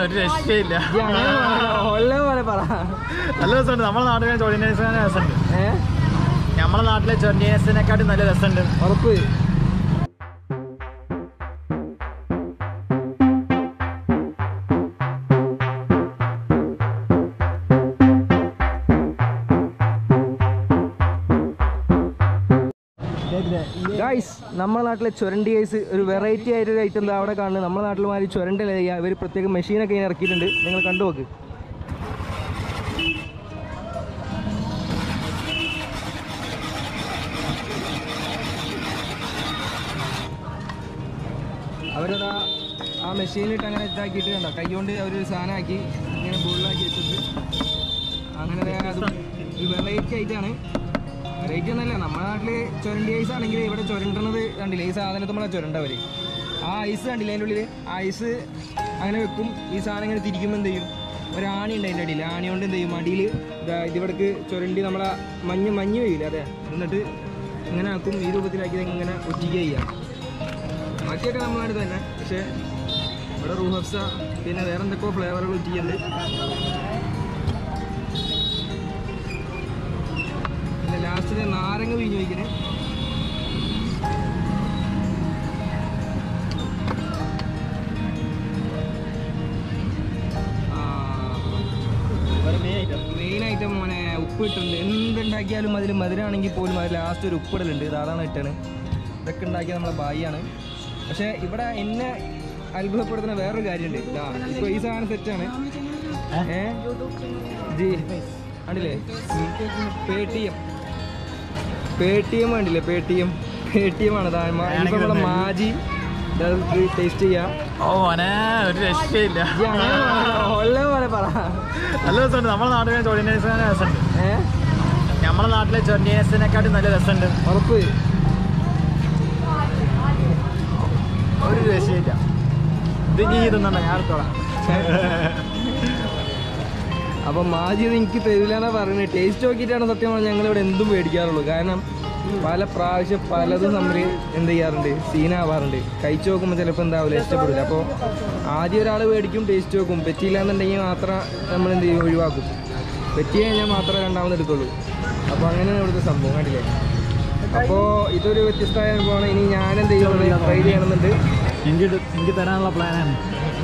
ഒരു രക്ഷയില്ല ഉള്ള പോലെ പറ നല്ല രസമുണ്ട് നമ്മുടെ നാട്ടിലെ ചൊടിനേഴ്സിനെ രസമുണ്ട് ഏ നമ്മുടെ നാട്ടിലെ ചൊടിനേഴ്സിനെക്കാട്ടും നല്ല രസമുണ്ട് ഉറപ്പ് ഗൈസ് നമ്മുടെ നാട്ടിലെ ചുരണ്ടി ഐസ് ഒരു വെറൈറ്റി ആയിട്ടൊരു ഐറ്റം എന്താ അവിടെ കാണുന്നത് നമ്മുടെ നാട്ടിൽ മാതിരി ചുരണ്ടല്ല ചെയ്യുക ഇവർ പ്രത്യേക മെഷീനൊക്കെ ഇങ്ങനെ ഇറക്കിയിട്ടുണ്ട് നിങ്ങൾ കണ്ടു നോക്ക് അവരതാ ആ മെഷീനിലിട്ട് അങ്ങനെ ഇതാക്കിയിട്ട് കണ്ടോ കൈകൊണ്ട് അവരൊരു സാധനമാക്കി ഇങ്ങനെ ബുള്ളാക്കി വെച്ചിട്ട് അങ്ങനെ ദേ അത് ഒരു വെറൈറ്റി ആയിട്ടാണ് വെറൈറ്റി ഒന്നല്ല നമ്മുടെ നാട്ടില് ചുരണ്ടി ഐസ് ആണെങ്കിൽ ഇവിടെ ചുരണ്ടണത് കണ്ടില്ലേ ഈ സാധനത്ത് നമ്മളെ ചുരണ്ടവര് ആ ഐസ് കണ്ടില്ലേ അതിൻ്റെ ഉള്ളിൽ ആ ഐസ് അങ്ങനെ വെക്കും ഈ സാധനം ഇങ്ങനെ തിരിക്കുമ്പോൾ എന്ത് ചെയ്യും ഒരു ആണി ഉണ്ട് അതിൻ്റെ അടിയിൽ ആണി കൊണ്ട് എന്ത് ചെയ്യും അടിയിൽ ഇതിവിടക്ക് ചുരണ്ടി നമ്മളെ മഞ്ഞ് മഞ്ഞ് പെയ്യില്ല അതെ എന്നിട്ട് ഇങ്ങനെ ആക്കും ഈ രൂപത്തിലാക്കി ഇത് ഇങ്ങനെ ഒറ്റിക്കുക ചെയ്യാം ബാക്കിയൊക്കെ നമ്മളാണ് തന്നെ പക്ഷേ ഇവിടെ റൂഹഫ്സ പിന്നെ വേറെ എന്തൊക്കെയോ ഫ്ലേവറുകൾ ഒറ്റിക്കുന്നുണ്ട് പിന്നെ ലാസ്റ്റില് നാരങ്ങ പിഴിഞ്ഞ് വയ്ക്കണേ മെയിൻ ഐറ്റം മോനെ ഉപ്പ് ഇട്ടിട്ടുണ്ട് എന്തുണ്ടാക്കിയാലും അതിൽ മധുരമാണെങ്കിൽ പോലും അതിൽ ലാസ്റ്റ് ഒരു ഉപ്പിടലുണ്ട് ഇത് അതാണ് ഇട്ടാണ് ഇതൊക്കെ ഉണ്ടാക്കിയ നമ്മളെ ബായിയാണ് പക്ഷേ ഇവിടെ എന്നെ അത്ഭുതപ്പെടുത്തുന്ന വേറൊരു കാര്യമുണ്ട് ഇതാ ഇപ്പോൾ ഈ സാധനം സെറ്റാണ് ഏ ജി കണ്ടില്ലേ Paytm Paytm കണ്ടില്ലേ Paytm Paytm ആണ് ഇതാ മ- ഇനിയിപ്പോ നമ്മുടെ മാജി ടേസ്റ്റ് ചെയ്യാം ഓ മോനെ ഒരു രക്ഷയില്ല ജി അങ്ങനെ ഉള്ള പോലെ പറ നല്ല രസമുണ്ട് നമ്മുടെ നാട്ടിലെ ചൊടിനേഴ്സിനെ രസമുണ്ട് ഏ നമ്മുടെ നാട്ടിലെ ചൊടിനേഴ്സിനെക്കാട്ടും നല്ല രസമുണ്ട് ഉറപ്പ് ഒരു രക്ഷയില്ല ഇത് നീ ഇതൊന്നുണ്ടോ ഞാൻ എടുത്തോളാം അപ്പൊ മാജി ഇത് എനിക്ക് തരില്ലാന്നാ പറയുന്നത് ടേസ്റ്റ് നോക്കിയിട്ടാണ് സത്യം പറഞ്ഞാൽ ഞങ്ങൾ ഇവിടെ എന്തും മേടിക്കാറുള്ളൂ കാരണം പല പ്രാവശ്യം പലതും നമ്മൾ എന്ത് ചെയ്യാറുണ്ട് സീനാവാറുണ്ട് കഴിച്ചു നോക്കുമ്പോൾ ചിലപ്പോൾ എന്താവില്ല ഇഷ്ടപ്പെടില്ല അപ്പോൾ ആദ്യം ഒരാൾ മേടിക്കും ടേസ്റ്റ് നോക്കും പറ്റിയില്ല എന്നുണ്ടെങ്കിൽ മാത്രം നമ്മൾ എന്ത് ചെയ്യും ഒഴിവാക്കും പറ്റി കഴിഞ്ഞാൽ മാത്രമേ രണ്ടാമത് എടുക്കുള്ളൂ അപ്പോൾ അങ്ങനെയാണ് ഇവിടുത്തെ സംഭവം കണ്ടില്ലേ അപ്പോൾ ഇതൊരു വ്യത്യസ്തമായ അനുഭവമാണ് ഇനി ഞാൻ എന്ത് ചെയ്യുന്നത് ട്രൈ ചെയ്യണമെന്നുണ്ട് എനിക്ക് ഇത് എനിക്ക് തരാനുള്ള പ്ലാനാണ്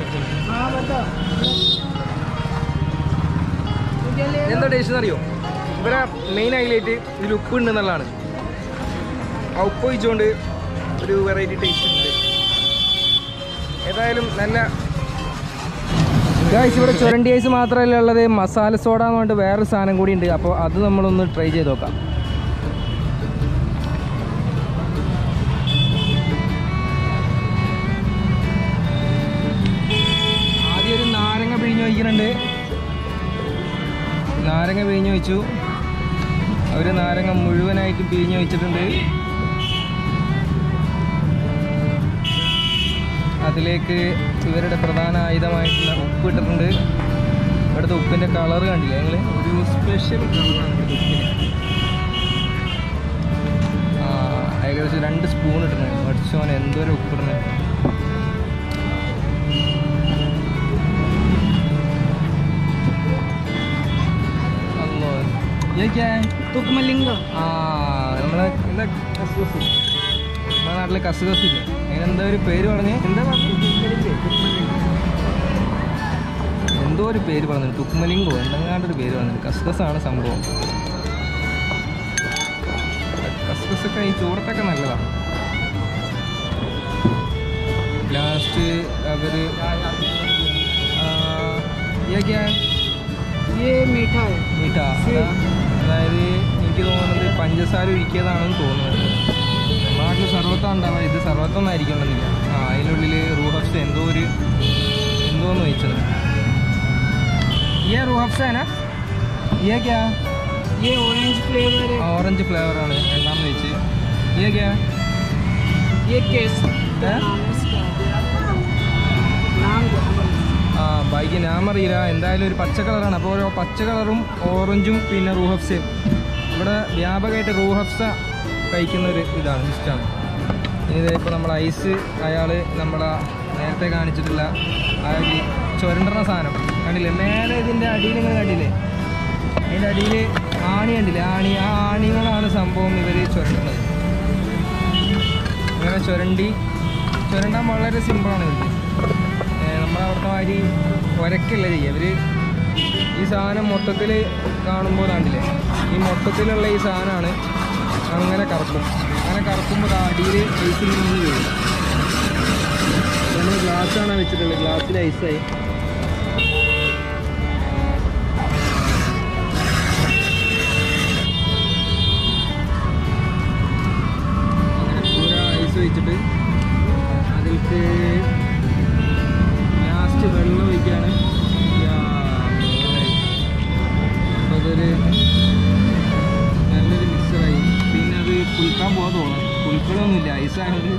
എന്താ ടേസ്റ്റ് അറിയോ ഇവിടെ മെയിൻ ഹൈലൈറ്റ് ഇതിൽ ഉപ്പ് ഉണ്ട് എന്നുള്ളതാണ് ആ ഉപ്പ് ഒഴിച്ചുകൊണ്ട് ഒരു വെറൈറ്റി ടേസ്റ്റ് ഉണ്ട് ഏതായാലും നല്ല ഗായ്സ് ഇവിടെ ചുരണ്ടി ഐസ് മാത്രമല്ല ഉള്ളത് മസാല സോഡ എന്ന് പറഞ്ഞിട്ട് വേറൊരു സാധനം കൂടി ഉണ്ട് അപ്പോൾ അത് നമ്മളൊന്ന് ട്രൈ ചെയ്ത് നോക്കാം ആദ്യം ഒരു നാരങ്ങ പിഴിഞ്ഞ് വയ്ക്കുന്നുണ്ട് നാരങ്ങ പിഴിഞ്ഞ് വെച്ചു ഒരു നാരങ്ങ മുഴുവനായിട്ട് പിഴിഞ്ഞ് വെച്ചിട്ടുണ്ട് അതിലേക്ക് ഇവരുടെ പ്രധാന ആയുധമായിട്ടുള്ള ഉപ്പ് ഇട്ടിട്ടുണ്ട് ഇവിടുത്തെ ഉപ്പിൻ്റെ കളർ കണ്ടില്ലേ നിങ്ങൾ ഒരു സ്പെഷ്യൽ കളറാണ് ഇവിടുത്തെ ഉപ്പിന് ആ ഏകദേശം രണ്ട് സ്പൂൺ ഇട്ടിട്ടുണ്ട് പഠിച്ചോനെ എന്തോരം ഉപ്പിടുന്നത് അല്ലോ ഇതൊക്കെ തുക്കുമല്ലിംഗ ആ നമ്മളെ എന്താ കസുകസ് നമ്മുടെ നാട്ടിലെ കസുകസ് ഇല്ലേ അതിനെന്താ ഒരു പേര് പറഞ്ഞേ എന്താ പറഞ്ഞു എന്തോ ഒരു പേര് പറഞ്ഞു തുക്കുമലിംഗോ എന്തെങ്ങാണ്ടൊരു പേര് പറഞ്ഞു കസ്കസ് ആണ് സംഭവം കസ്കസ് ഒക്കെ ഈ ചൂടത്തൊക്കെ നല്ലതാണ് ലാസ്റ്റ് അവര് ഇതൊക്കെയാ ये मीठा है മീഠ അതാ അതായത് എനിക്ക് തോന്നുന്നത് പഞ്ചസാര ഒഴിക്കിയതാണെന്ന് തോന്നുന്നത് നമ്മുടെ നാട്ടിൽ സർവത്വം ഉണ്ടാവുക ഇത് സർവത്വം ആയിരിക്കണമെന്നില്ല ആ അതിനുള്ളിൽ റൂഹഫ്സ് എന്തോ ഒരു എന്തോന്ന് വെച്ചത് ये रूहफ्स है ना ये क्या ये ऑरेंज फ्लेवर है ഓറഞ്ച് ഫ്ലേവറാണ് രണ്ടാമത് വെച്ച് ये क्या ये केस है? नाम है इसका नाम क्या है? ആ ബൈക്ക് ഞാൻ അറിയില്ല എന്തായാലും ഒരു പച്ച കളറാണ് അപ്പോൾ ഓരോ പച്ച കളറും ഓറഞ്ചും പിന്നെ റൂഹഫ്സയും ഇവിടെ വ്യാപകമായിട്ട് റൂഹഫ്സ കഴിക്കുന്ന ഒരു ഇതാണ് ഇഷ്ടമാണ് ഇനി ഇപ്പോൾ നമ്മൾ ഐസ് അയാൾ നമ്മളെ നേരത്തെ കാണിച്ചിട്ടുള്ള ആ ഒരു ചുരണ്ടുന്ന സാധനം കണ്ടില്ലേ മേലെ ഇതിൻ്റെ അടിയിൽ നിങ്ങൾ കണ്ടില്ലേ അതിൻ്റെ അടിയിൽ ആണി കണ്ടില്ലേ ആണി ആ ആണികളാണ് സംഭവം ഇവർ ചുരണ്ടുന്നത് അങ്ങനെ ചുരണ്ടി ചുരണ്ടാൻ വളരെ സിമ്പിളാണ് ഇവർക്ക് നമ്മുടെ അവിടുത്തെ മാതിരി ഒരക്കല്ല ചെയ്യുക ഇവർ ഈ സാധനം മൊത്തത്തിൽ കാണുമ്പോൾ കണ്ടില്ലേ ഈ മൊത്തത്തിലുള്ള ഈ സാധനമാണ് അങ്ങനെ കറക്കും അങ്ങനെ കറക്കുമ്പോൾ അടിയിൽ ഐസിൽ നിന്ന് വീഴും നമ്മൾ ഗ്ലാസ്സാണ് വെച്ചിട്ടുള്ളത് ഗ്ലാസ്സിൽ ഐസായി അങ്ങനെ പൂര ഐസ് വെച്ചിട്ട് അതിലേക്ക് ലാസ്റ്റ് വെള്ളം ഒഴിക്കുകയാണ് യാ, മോനെ. അപ്പൊ അതൊരു നല്ലൊരു മിക്സറായി പിന്നെ അത് കുളിക്കാൻ പോകാൻ തോന്നും കുളിക്കലൊന്നുമില്ല ഐസായത്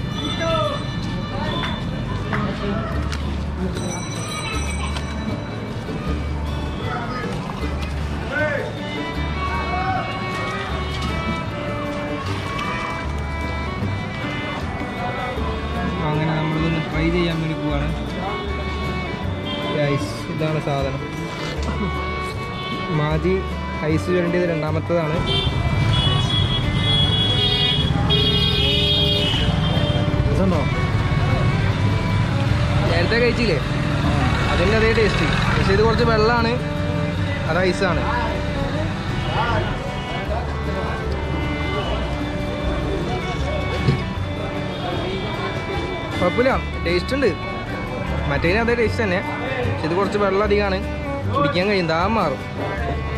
അങ്ങനെ നമ്മളിതൊന്ന് ട്രൈ ചെയ്യാൻ വേണ്ടി പോവാണ് ഐസ് ഇതാണ് സാധനം മാതി ഐസ് ചുരണ്ടിയത് രണ്ടാമത്തതാണ് രസമുണ്ടോ നേരത്തെ കഴിച്ചില്ലേ അതിൻ്റെ അതേ ടേസ്റ്റ് പക്ഷേ ഇത് കുറച്ച് വെള്ളമാണ് അത് ഐസാണ് കുഴപ്പമില്ല ടേസ്റ്റ് ഉണ്ട് മറ്റേതിന് അതേ ടേസ്റ്റ് തന്നെ പക്ഷെ ഇത് കുറച്ച് വെള്ളം അധികമാണ് കുടിക്കാൻ കഴിയും ദാഹം മാറും